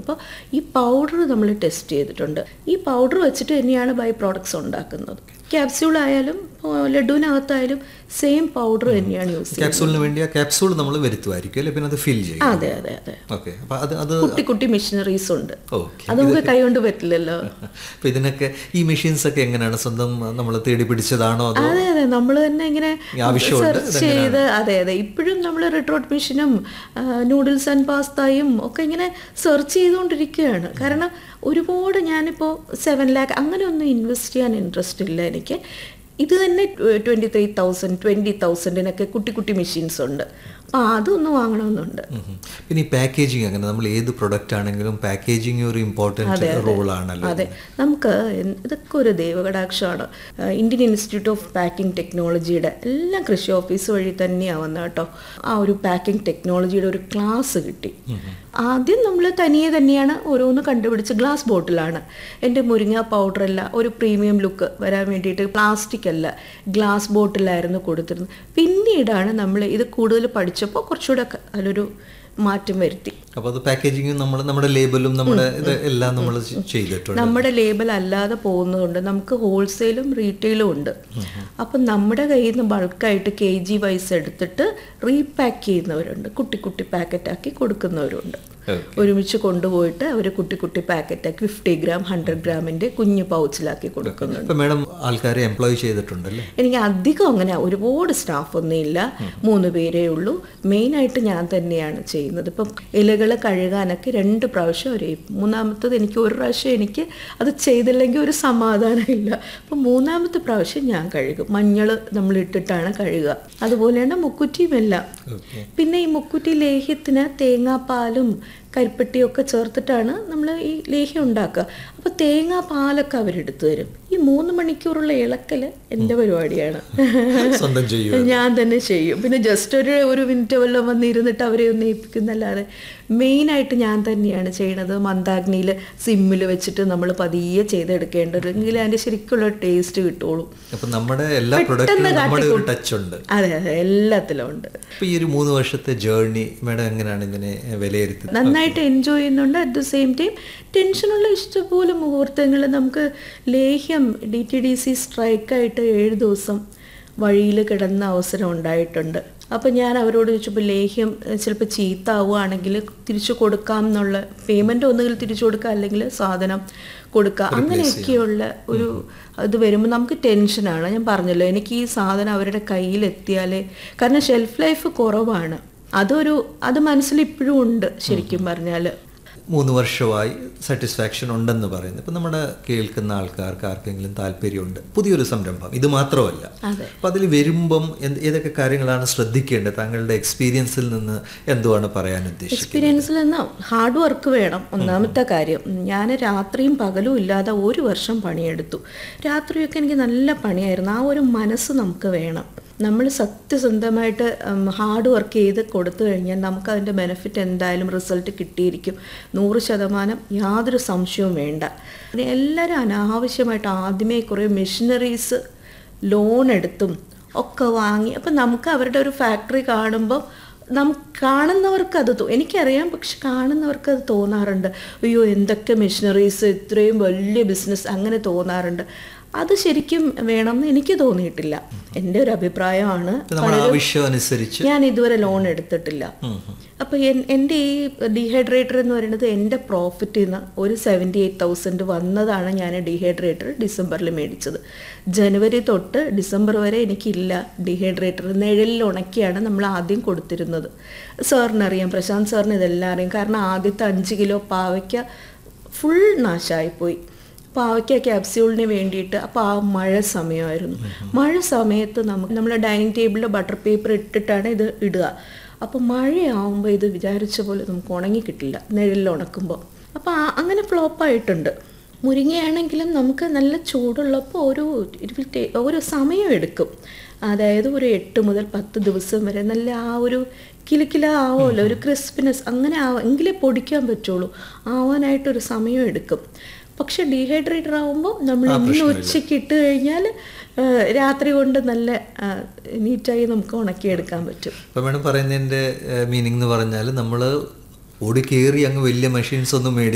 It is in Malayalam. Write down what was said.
അപ്പോൾ ഈ പൗഡർ നമ്മൾ ടെസ്റ്റ് ചെയ്തിട്ടുണ്ട് ഈ പൗഡർ വെച്ചിട്ട് തന്നെയാണ് ബൈ പ്രോഡക്ട്സ് ഉണ്ടാക്കുന്നത് ക്യാപ്സ്യൂൾ ആയാലും ഓ, ലഡുവിനകത്തായാലും സെയിം പൗഡർ തന്നെയാണ് യൂസ് ചെയ്യുന്നത് ക്യാപ്സൂളിന് വേണ്ടി ആ ക്യാപ്സൂൾ നമ്മൾ വരുത്തുമായിരിക്കും അല്ലെ പിന്നെ അത് ഫിൽ ചെയ്യും അതെ അതെ അതെ ഓക്കെ അപ്പൊ അത് അത് കുട്ടി കുട്ടി മെഷീനറീസ് ഉണ്ട് ഓക്കെ അത് നമുക്ക് കൈകൊണ്ട് പറ്റില്ലല്ലോ അപ്പൊ ഇതിനൊക്കെ ഈ മെഷീൻസ് ഒക്കെ എങ്ങനെയാണ് സ്വന്തം നമ്മൾ തേടി പിടിച്ചതാണോ അതോ അതെ അതെ നമ്മൾ തന്നെ ഇങ്ങനെ ഈ ആവശ്യമുണ്ട് സെർച്ച് ചെയ്ത് അതെ അതെ ഇപ്പോഴും നമ്മൾ റെട്രോട്ട് മെഷീനും നൂഡിൽസ് ആൻഡ് പാസ്തയും ഒക്കെ ഇങ്ങനെ സെർച്ച് ചെയ്തുകൊണ്ടിരിക്കുകയാണ് കാരണം ഒരുപാട് ഞാനിപ്പോൾ സെവൻ ലാക്ക് അങ്ങനെ ഒന്നും ഇൻവെസ്റ്റ് ചെയ്യാൻ ഇൻട്രസ്റ്റ് ഇല്ല എനിക്ക് ഇത് തന്നെ ട്വൻറ്റി ത്രീ തൗസൻഡ് ട്വൻറ്റി തൗസൻഡിനൊക്കെ കുട്ടി കുട്ടി മെഷീൻസ് ഉണ്ട് അപ്പോൾ അതൊന്ന് വാങ്ങണമെന്നുണ്ട് ഉം ഉം. പിന്നെ ഈ പാക്കേജിങ് അങ്ങനെ നമ്മൾ ഏത് പ്രൊഡക്റ്റ് ആണെങ്കിലും പാക്കേജിങ് ഒരു ഇമ്പോർട്ടൻറ്റ് റോൾ ആണല്ലോ അതെ നമുക്ക് എന്ത് ഇതൊക്കെ ഒരു ദൈവകടാക്ഷമാണ് ആ, ഇന്ത്യൻ ഇൻസ്റ്റിറ്റ്യൂട്ട് ഓഫ് പാക്കിംഗ് ടെക്നോളജിയുടെ എല്ലാം കൃഷി ഓഫീസ് വഴി തന്നെയാണ് വന്നത് കേട്ടോ ആ ഒരു പാക്കിംഗ് ടെക്നോളജിയുടെ ഒരു ക്ലാസ് കിട്ടി ആദ്യം നമ്മൾ തനിയെ തന്നെയാണ് ഓരോന്ന് കണ്ടുപിടിച്ച് ഗ്ലാസ് ബോട്ടിലാണ് എൻ്റെ മുരിങ്ങ പൗഡറല്ല ഒരു പ്രീമിയം ലുക്ക് വരാൻ വേണ്ടിയിട്ട് പ്ലാസ്റ്റിക് അല്ല ഗ്ലാസ് ബോട്ടിലായിരുന്നു കൊടുത്തിരുന്നത് പിന്നീടാണ് നമ്മൾ ഇത് കൂടുതൽ പഠിച്ചപ്പോൾ കുറച്ചുകൂടെ ക- അതിലൊരു മാറ്റം വരുത്തി അപ്പോൾ അത് പാക്കേജിങ്ങും നമ്മൾ നമ്മുടെ ലേബലും നമ്മുടെ ഇത് എല്ലാം നമ്മൾ ചെയ്തിട്ടുണ്ട് നമ്മുടെ ലേബൽ അല്ലാതെ പോകുന്നതുകൊണ്ട് നമുക്ക് ഹോൾസെയിലും റീറ്റെയിലും ഉണ്ട് അപ്പം നമ്മുടെ കയ്യിൽ നിന്ന് ബൾക്കായിട്ട് കെ ജി വൈസ് എടുത്തിട്ട് റീപാക്ക് ചെയ്യുന്നവരുണ്ട് കുട്ടി കുട്ടി പാക്കറ്റാക്കി കൊടുക്കുന്നവരുണ്ട് Okay. ഒരുമിച്ച് കൊണ്ടുപോയിട്ട് അവർ കുട്ടി കുട്ടി പാക്കറ്റാക്കി ഫിഫ്റ്റി ഗ്രാം ഹൺഡ്രഡ് ഗ്രാമിൻ്റെ കുഞ്ഞു പൗച്ചിലാക്കി കൊടുക്കുന്നുണ്ട് ഇപ്പൊ മാഡം ആൾക്കാരെ എംപ്ലോയ് ചെയ്തിട്ടുണ്ടല്ലേ എനിക്ക് അധികം അങ്ങനെ ഒരുപാട് സ്റ്റാഫ് ഒന്നും ഇല്ല മൂന്ന് പേരേ ഉള്ളൂ മെയിനായിട്ട് ഞാൻ തന്നെയാണ് ചെയ്യുന്നത് ഇപ്പം ഇലകൾ കഴുകാനൊക്കെ രണ്ട് പ്രാവശ്യം ഒരു മൂന്നാമത്തത് എനിക്ക് ഒരു പ്രാവശ്യം എനിക്ക് അത് ചെയ്തില്ലെങ്കിൽ ഒരു സമാധാനമില്ല അപ്പം മൂന്നാമത്തെ പ്രാവശ്യം ഞാൻ കഴുകും മഞ്ഞൾ നമ്മൾ ഇട്ടിട്ടാണ് കഴുകുക അതുപോലെയാണ് മുക്കുറ്റിയും എല്ലാം ഓക്കെ പിന്നെ ഈ മുക്കുറ്റി ലേഹ്യത്തിന് തേങ്ങാപ്പാലും കരിപ്പട്ടിയൊക്കെ ചേർത്തിട്ടാണ് നമ്മൾ ഈ ലേഹ്യം ഉണ്ടാക്കുക അപ്പോൾ തേങ്ങാ പാലൊക്കെ അവരെടുത്തു തരും ഈ മൂന്ന് മണിക്കൂറുള്ള ഇളക്കൽ എൻ്റെ പരിപാടിയാണ് സ്വന്തം ചെയ്യും ഞാൻ തന്നെ ചെയ്യും പിന്നെ ജസ്റ്റ് ഒരു ഒരു മിനിറ്റ് വല്ലതും വന്നിരുന്നിട്ട് അവരെ ഒന്ന് ഏൽപ്പിക്കുന്നല്ലാതെ മെയിനായിട്ട് ഞാൻ തന്നെയാണ് ചെയ്യണത് മന്ദാഗ്നിയിൽ സിമ്മിൽ വെച്ചിട്ട് നമ്മൾ പതിയെ ചെയ്തെടുക്കേണ്ടത് എങ്കിൽ അതിൻ്റെ ശരിക്കുള്ള ടേസ്റ്റ് കിട്ടുള്ളൂ അപ്പൊ നമ്മുടെ എല്ലാ പ്രൊഡക്റ്റിലും നമ്മുടെ ഒരു ടച്ച് ഉണ്ട് അതെ അതെ എല്ലാത്തിലും ഉണ്ട് അപ്പൊ ഈ ഒരു മൂന്ന് വർഷത്തെ ജേർണി മാഡം എങ്ങനെയാണ് ഇതിനെ വിലയിരുത്തുന്നത് നന്നായിട്ട് എൻജോയ് ചെയ്യുന്നുണ്ട് അറ്റ് ദ സെയിം ടൈം ടെൻഷനുള്ള ഇഷ്ടംപോലെ മുഹൂർത്തങ്ങൾ നമുക്ക് ലേഹ്യം ഡി ടി ഡി സി സ്ട്രൈക്കായിട്ട് ഏഴ് ദിവസം വഴിയിൽ കിടന്ന അവസരം ഉണ്ടായിട്ടുണ്ട് അപ്പോൾ ഞാൻ അവരോട് ചോദിച്ചപ്പോൾ ലേഹ്യം ചിലപ്പോൾ ചീത്താവുകയാണെങ്കിൽ തിരിച്ചു കൊടുക്കാം എന്നുള്ള പേയ്മെൻ്റ് ഒന്നുകിൽ തിരിച്ചു കൊടുക്കുക അല്ലെങ്കിൽ സാധനം കൊടുക്കുക അങ്ങനെയൊക്കെയുള്ള ഒരു ഇത് വരുമ്പോൾ നമുക്ക് ടെൻഷനാണ് ഞാൻ പറഞ്ഞല്ലോ എനിക്ക് ഈ സാധനം അവരുടെ കയ്യിലെത്തിയാലേ കാരണം ഷെൽഫ് ലൈഫ് കുറവാണ് അതൊരു അത് മനസ്സിൽ ഇപ്പോഴും ഉണ്ട് ശരിക്കും പറഞ്ഞാൽ മൂന്ന് വർഷമായി സാറ്റിസ്ഫാക്ഷൻ ഉണ്ടെന്ന് പറയുന്നത് ഇപ്പം നമ്മുടെ കേൾക്കുന്ന ആൾക്കാർക്ക് ആർക്കെങ്കിലും താല്പര്യമുണ്ട് പുതിയൊരു സംരംഭം ഇത് മാത്രമല്ല അതെ. അപ്പം അതിൽ വരുമ്പം എന്ത് ഏതൊക്കെ കാര്യങ്ങളാണ് ശ്രദ്ധിക്കേണ്ടത് താങ്കളുടെ എക്സ്പീരിയൻസിൽ നിന്ന് എന്തുവാണ് പറയാൻ ഉദ്ദേശിക്കുന്നത് എക്സ്പീരിയൻസിൽ നിന്ന് ഹാർഡ് വർക്ക് വേണം ഒന്നാമത്തെ കാര്യം ഞാൻ രാത്രിയും പകലും ഇല്ലാതെ ഒരു വർഷം പണിയെടുത്തു രാത്രിയൊക്കെ എനിക്ക് നല്ല പണിയായിരുന്നു ആ ഒരു മനസ്സ് നമുക്ക് വേണം നമ്മൾ സത്യസന്ധമായിട്ട് ഹാർഡ് വർക്ക് ചെയ്ത് കൊടുത്തു കഴിഞ്ഞാൽ നമുക്ക് അതിൻ്റെ ബെനിഫിറ്റ് എന്തായാലും റിസൾട്ട് കിട്ടിയിരിക്കും നൂറ് ശതമാനം യാതൊരു സംശയവും വേണ്ട പിന്നെ എല്ലാവരും അനാവശ്യമായിട്ട് ആദ്യമേ കുറേ മെഷീനറീസ് ലോൺ എടുത്തും ഒക്കെ വാങ്ങി അപ്പം നമുക്ക് അവരുടെ ഒരു ഫാക്ടറി കാണുമ്പോൾ നമുക്ക് കാണുന്നവർക്ക് അത് തോ- എനിക്കറിയാം പക്ഷെ കാണുന്നവർക്ക് അത് തോന്നാറുണ്ട് അയ്യോ എന്തൊക്കെ മെഷീനറീസ് ഇത്രയും വലിയ ബിസിനസ് അങ്ങനെ തോന്നാറുണ്ട് അത് ശരിക്കും വേണമെന്ന് എനിക്ക് തോന്നിയിട്ടില്ല എൻ്റെ ഒരു അഭിപ്രായമാണ് നമ്മൾ ആവശ്യം അനുസരിച്ച് ഞാൻ ഇതുവരെ ലോൺ എടുത്തിട്ടില്ല അപ്പോൾ എൻ്റെ ഈ ഡീഹൈഡ്രേറ്റർ എന്ന് പറയുന്നത് എൻ്റെ പ്രോഫിറ്റിൽ നിന്ന് ഒരു സെവൻറ്റി എയ്റ്റ് തൗസൻഡ് വന്നതാണ് ഞാൻ ഡീഹൈഡ്രേറ്റർ ഡിസംബറിൽ മേടിച്ചത് ജനുവരി തൊട്ട് ഡിസംബർ വരെ എനിക്കില്ല ഡീഹൈഡ്രേറ്റർ നിഴലിൽ ഉണക്കിയാണ് നമ്മൾ ആദ്യം കൊടുത്തിരുന്നത് സാറിനറിയാം പ്രശാന്ത് സാറിന് ഇതെല്ലാം അറിയാം കാരണം ആദ്യത്തെ അഞ്ച് കിലോ പാവയ്ക്ക ഫുൾ നാശമായിപ്പോയി പാവയ്ക്ക ക്യാപ്സ്യൂളിന് വേണ്ടിയിട്ട് അപ്പോൾ ആ മഴ സമയമായിരുന്നു മഴ സമയത്ത് നമുക്ക് നമ്മൾ ഡൈനിങ് ടേബിളിൽ ബട്ടർ പേപ്പർ ഇട്ടിട്ടാണ് ഇത് ഇടുക അപ്പോൾ മഴയാവുമ്പോൾ ഇത് വിചാരിച്ച പോലെ നമുക്ക് ഉണങ്ങി കിട്ടില്ല നിഴലിൽ ഉണക്കുമ്പോൾ അപ്പോൾ ആ- അങ്ങനെ ഫ്ലോപ്പായിട്ടുണ്ട് മുരിങ്ങയാണെങ്കിലും നമുക്ക് നല്ല ചൂടുള്ളപ്പോൾ ഒരു it will take- ഒരു സമയം എടുക്കും അതായത് ഒരു എട്ട് മുതൽ പത്ത് ദിവസം വരെ നല്ല ആ ഒരു കിലുക്കില ആവുമല്ലോ ഒരു ക്രിസ്പിനെസ് അങ്ങനെ ആവാം എങ്കിലേ പൊടിക്കാൻ പറ്റുള്ളൂ ആവാനായിട്ടൊരു സമയം എടുക്കും പക്ഷെ ഡീഹൈഡ്രേറ്റർ ആവുമ്പോൾ നമ്മൾ ഇന്ന് ഉച്ചയ്ക്ക് ഇട്ട് കഴിഞ്ഞാൽ രാത്രി കൊണ്ട് നല്ല ആ, നീറ്റായി നമുക്ക് ഉണക്കിയെടുക്കാൻ പറ്റും ഇപ്പം മാഡം പറയുന്നതിൻ്റെ മീനിങ് എന്ന് പറഞ്ഞാൽ നമ്മൾ ഓടി കയറി അങ്ങ് വലിയ മെഷീൻസ് ഒന്നും മേടി